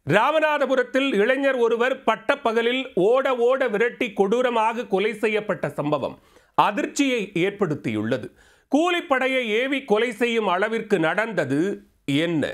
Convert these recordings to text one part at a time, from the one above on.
ராமநாதபுரத்தில் இளைஞர் ஒருவர் பட்டப்பகலில் ஓட ஓட விரட்டி கொடூரமாக கொலை செய்யப்பட்ட சம்பவம் அதிர்ச்சியை ஏற்படுத்தியுள்ளது கூலிப்படையை ஏவி கொலை செய்யும் அளவிற்கு நடந்தது என்ன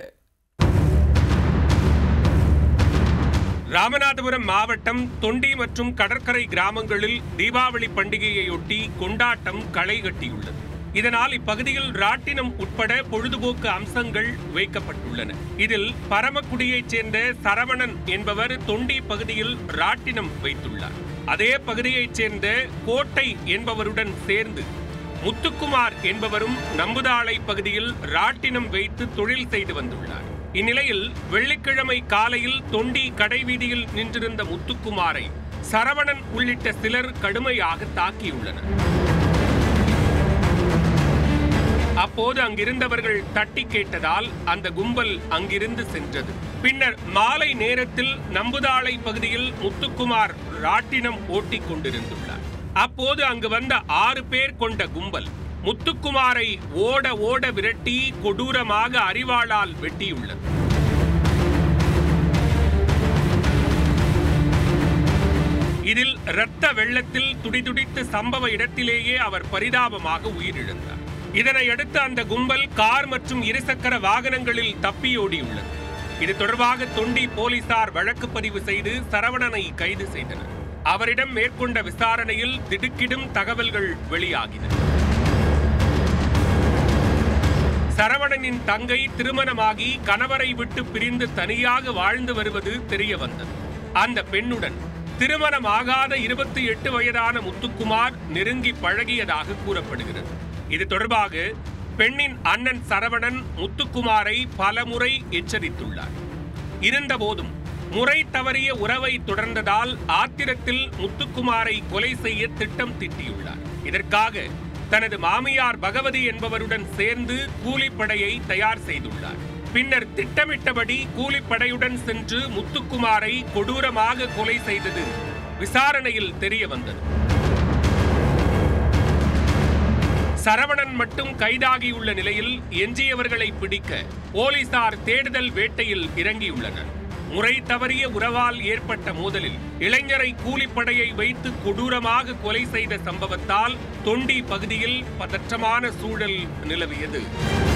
ராமநாதபுரம் மாவட்டம் தொண்டி மற்றும் கடற்கரை கிராமங்களில் தீபாவளி பண்டிகையையொட்டி கொண்டாட்டம் களை கட்டியுள்ளது இதனால் இப்பகுதியில் ராட்டினம் உட்பட பொழுதுபோக்கு அம்சங்கள் வைக்கப்பட்டுள்ளன இதில் பரமக்குடியைச் சேர்ந்த சரவணன் என்பவர் தொண்டி பகுதியில் ராட்டினம் வைத்துள்ளார் அதே பகுதியைச் சேர்ந்த கோட்டை என்பவருடன் சேர்ந்து முத்துக்குமார் என்பவரும் நம்புதாளை பகுதியில் ராட்டினம் வைத்து தொழில் செய்து வந்துள்ளார் இந்நிலையில் வெள்ளிக்கிழமை காலையில் தொண்டி கடைவீதியில் நின்றிருந்த முத்துக்குமாரை சரவணன் உள்ளிட்ட சிலர் கடுமையாக தாக்கியுள்ளனர் அப்போது அங்கிருந்தவர்கள் தட்டி கேட்டதால் அந்த கும்பல் அங்கிருந்து சென்றது பின்னர் மாலை நேரத்தில் நம்புதாளை பகுதியில் முத்துக்குமார் ராட்டினம் ஓட்டிக் கொண்டிருந்துள்ளார் அப்போது அங்கு வந்த ஆறு பேர் கொண்ட கும்பல் முத்துக்குமாரை ஓட ஓட விரட்டி கொடூரமாக அரிவாளால் வெட்டியுள்ளது இதில் இரத்த வெள்ளத்தில் துடிதுடித்து சம்பவ இடத்திலேயே அவர் பரிதாபமாக உயிரிழந்தார் இதனையடுத்து அந்த கும்பல் கார் மற்றும் இருசக்கர வாகனங்களில் தப்பியோடியுள்ளது இது தொடர்பாக தொண்டி போலீசார் வழக்கு பதிவு செய்து சரவணனை கைது செய்தனர் அவரிடம் மேற்கொண்ட விசாரணையில் திடுக்கிடும் தகவல்கள் வெளியாகின சரவணனின் தங்கை திருமணமாகி கணவரை விட்டு பிரிந்து தனியாக வாழ்ந்து வருவது தெரிய வந்தது அந்த பெண்ணுடன் திருமணமாகாத இருபத்தி எட்டு வயதான முத்துக்குமார் நெருங்கி பழகியதாக கூறப்படுகிறது இது தொடர்பாக பெண்ணின் அண்ணன் சரவணன் முத்துக்குமாரை பலமுறை எச்சரித்துள்ளார் இருந்தபோதும் முறை தவறிய உறவை தொடர்ந்ததால் ஆத்திரத்தில் முத்துக்குமாரை கொலை செய்ய திட்டம் தீட்டியுள்ளார் இதற்காக தனது மாமியார் பகவதி என்பவருடன் சேர்ந்து கூலிப்படையை தயார் செய்துள்ளார் பின்னர் திட்டமிட்டபடி கூலிப்படையுடன் சென்று முத்துக்குமாரை கொடூரமாக கொலை செய்தது விசாரணையில் தெரிய வந்தது சரவணன் மட்டும் கைதாகியுள்ள நிலையில் எஞ்சியவர்களை பிடிக்க போலீசார் தேடுதல் வேட்டையில் இறங்கியுள்ளனர் முறை தவறிய உறவால் ஏற்பட்ட மோதலில் இளைஞரை கூலிப்படையை வைத்து கொடூரமாக கொலை செய்த சம்பவத்தால் தொண்டி பகுதியில் பதற்றமான சூழல் நிலவியது